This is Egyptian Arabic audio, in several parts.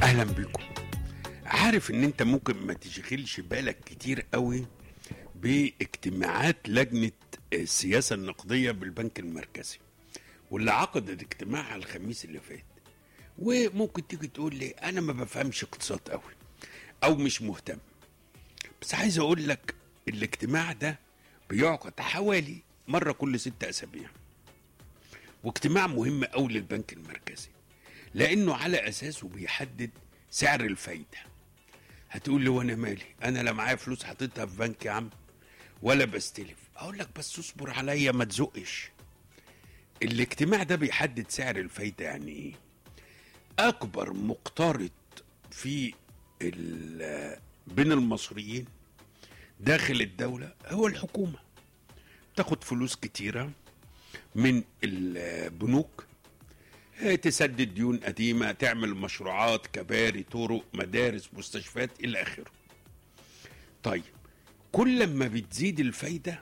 اهلا بكم عارف ان انت ممكن ما تشغلش بالك كتير قوي باجتماعات لجنه السياسه النقديه بالبنك المركزي واللي عقدت اجتماعها الخميس اللي فات وممكن تيجي تقول لي انا ما بفهمش اقتصاد قوي او مش مهتم بس عايز اقول لك الاجتماع ده بيعقد حوالي مره كل ست اسابيع واجتماع مهم قوي للبنك المركزي لانه على اساسه بيحدد سعر الفايده هتقول لي وانا مالي انا لا معايا فلوس حاططها في بنك يا عم ولا بستلف اقول لك بس اصبر عليا ما تزقش الاجتماع ده بيحدد سعر الفايده يعني ايه اكبر مقترض في ال- بين المصريين داخل الدوله هو الحكومه تاخد فلوس كتيره من البنوك آه، تسدد ديون قديمه تعمل مشروعات كباري طرق مدارس مستشفيات الى اخره طيب كل ما بتزيد الفايده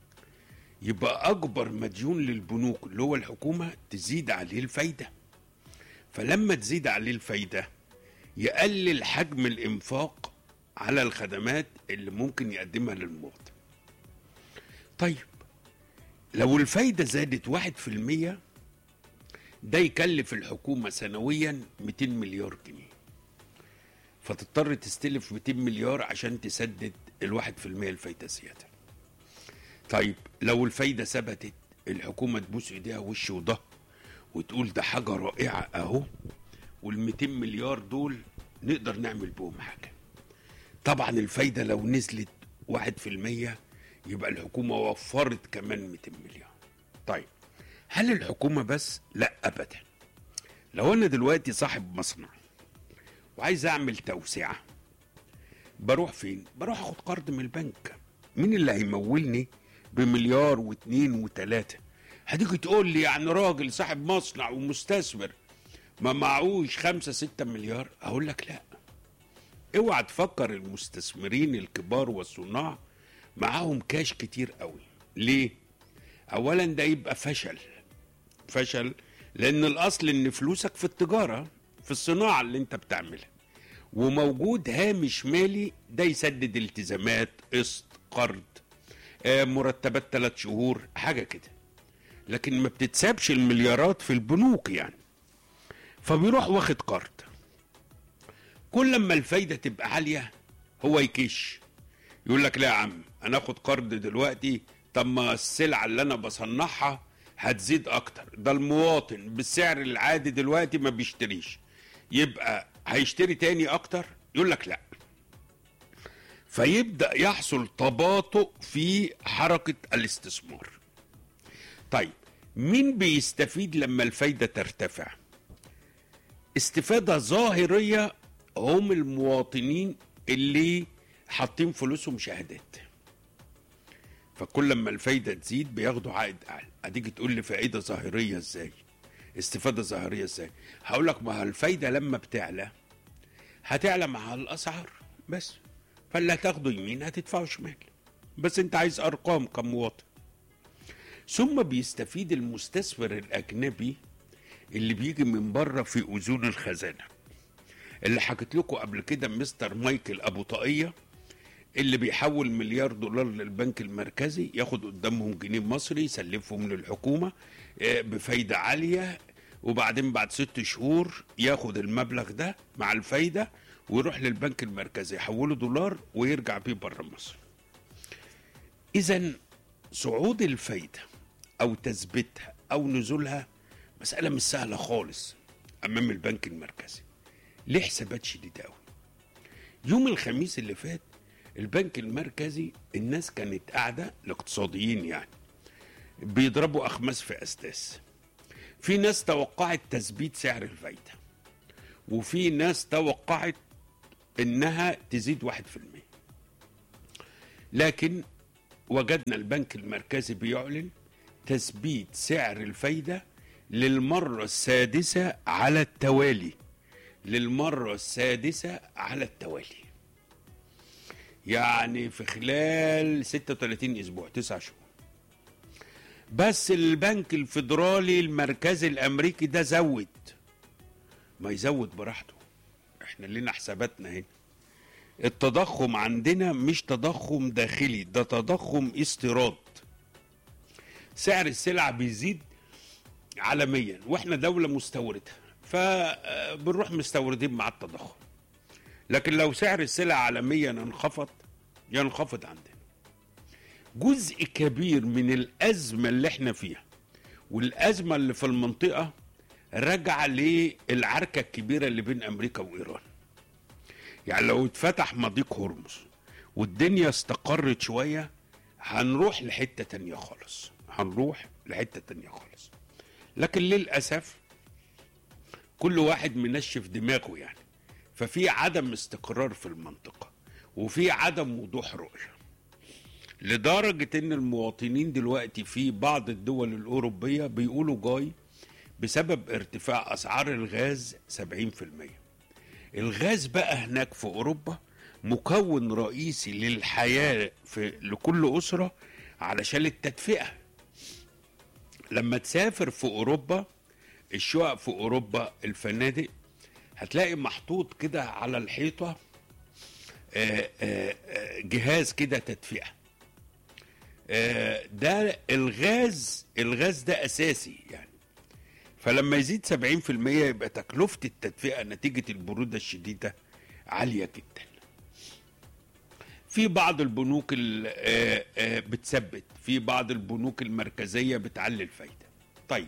يبقى اكبر مديون للبنوك اللي هو الحكومه تزيد عليه الفايده فلما تزيد عليه الفايده يقلل حجم الانفاق على الخدمات اللي ممكن يقدمها للمواطن طيب لو الفايدة زادت واحد في المية ده يكلف الحكومة سنويا 200 مليار جنيه فتضطر تستلف 200 مليار عشان تسدد الواحد في المية الفايدة زيادة طيب لو الفايدة ثبتت الحكومة تبوس ايديها وش وظهر وتقول ده حاجة رائعة اهو وال 200 مليار دول نقدر نعمل بهم حاجة طبعا الفايدة لو نزلت واحد في المية يبقى الحكومة وفرت كمان 200 مليار طيب هل الحكومة بس؟ لا أبدا لو أنا دلوقتي صاحب مصنع وعايز أعمل توسعة بروح فين؟ بروح أخد قرض من البنك مين اللي هيمولني بمليار واتنين وتلاتة هتيجي تقول لي يعني راجل صاحب مصنع ومستثمر ما معهوش خمسة ستة مليار أقول لك لا اوعى تفكر المستثمرين الكبار والصناع معاهم كاش كتير قوي ليه اولا ده يبقى فشل فشل لان الاصل ان فلوسك في التجاره في الصناعه اللي انت بتعملها وموجود هامش مالي ده يسدد التزامات قسط قرض آه، مرتبات ثلاث شهور حاجه كده لكن ما بتتسابش المليارات في البنوك يعني فبيروح واخد قرض كل ما الفايده تبقى عاليه هو يكش يقول لك لا يا عم انا اخد قرض دلوقتي طب ما السلعه اللي انا بصنعها هتزيد اكتر ده المواطن بالسعر العادي دلوقتي ما بيشتريش يبقى هيشتري تاني اكتر يقول لك لا فيبدا يحصل تباطؤ في حركه الاستثمار طيب مين بيستفيد لما الفايده ترتفع استفاده ظاهريه هم المواطنين اللي حاطين فلوسهم شهادات فكل ما الفايده تزيد بياخدوا عائد اعلى هتيجي تقول لي فائده ظاهريه ازاي استفاده ظاهريه ازاي هقول لك ما هو الفايده لما بتعلى هتعلى مع الاسعار بس فاللي هتاخده يمين هتدفعه شمال بس انت عايز ارقام كمواطن ثم بيستفيد المستثمر الاجنبي اللي بيجي من بره في اذون الخزانه اللي حكيت لكم قبل كده مستر مايكل ابو طاقيه اللي بيحول مليار دولار للبنك المركزي ياخد قدامهم جنيه مصري يسلفهم للحكومه آه، بفايده عاليه وبعدين بعد ست شهور ياخد المبلغ ده مع الفايده ويروح للبنك المركزي يحوله دولار ويرجع بيه بره مصر. اذا صعود الفايده او تثبيتها او نزولها مساله مش سهله خالص امام البنك المركزي. ليه حسابات شديده قوي يوم الخميس اللي فات البنك المركزي الناس كانت قاعده الاقتصاديين يعني بيضربوا اخماس في اسداس في ناس توقعت تثبيت سعر الفايده وفي ناس توقعت انها تزيد واحد في المية لكن وجدنا البنك المركزي بيعلن تثبيت سعر الفايده للمره السادسه على التوالي للمرة السادسة على التوالي يعني في خلال 36 أسبوع تسعة شهور بس البنك الفيدرالي المركزي الأمريكي ده زود ما يزود براحته احنا لنا حساباتنا هنا التضخم عندنا مش تضخم داخلي ده تضخم استيراد سعر السلع بيزيد عالميا واحنا دولة مستوردة فبنروح مستوردين مع التضخم لكن لو سعر السلع عالميا انخفض ينخفض عندنا جزء كبير من الأزمة اللي احنا فيها والأزمة اللي في المنطقة راجعة للعركة الكبيرة اللي بين أمريكا وإيران يعني لو اتفتح مضيق هرمز والدنيا استقرت شوية هنروح لحتة تانية خالص هنروح لحتة تانية خالص لكن للأسف كل واحد منشف دماغه يعني ففي عدم استقرار في المنطقة وفي عدم وضوح رؤية لدرجة ان المواطنين دلوقتي في بعض الدول الأوروبية بيقولوا جاي بسبب ارتفاع أسعار الغاز 70% الغاز بقى هناك في أوروبا مكون رئيسي للحياة في لكل أسرة علشان التدفئة لما تسافر في أوروبا الشقق في أوروبا الفنادق هتلاقي محطوط كده على الحيطة آه، آه، آه، جهاز كده تدفئة آه، ده الغاز الغاز ده أساسي يعني فلما يزيد 70% يبقى تكلفة التدفئة نتيجة البرودة الشديدة عالية جدا في بعض البنوك ال- آه، آه، بتثبت في بعض البنوك المركزية بتعلي الفايدة طيب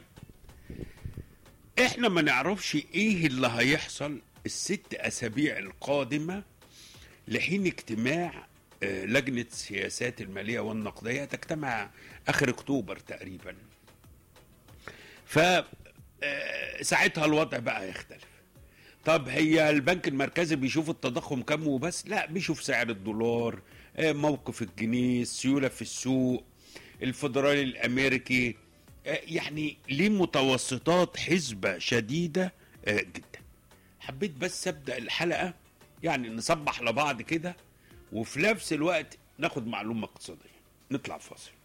احنا ما نعرفش ايه اللي هيحصل الست اسابيع القادمة لحين اجتماع آه، لجنة السياسات المالية والنقدية تجتمع اخر اكتوبر تقريبا ف آه، ساعتها الوضع بقى يختلف طب هي البنك المركزي بيشوف التضخم كام وبس لا بيشوف سعر الدولار آه، موقف الجنيه السيولة في السوق الفدرالي الامريكي آه، يعني ليه متوسطات حسبة شديدة آه، جدا حبيت بس ابدا الحلقة يعني نصبح لبعض كده وفي نفس الوقت ناخد معلومة اقتصادية نطلع فاصل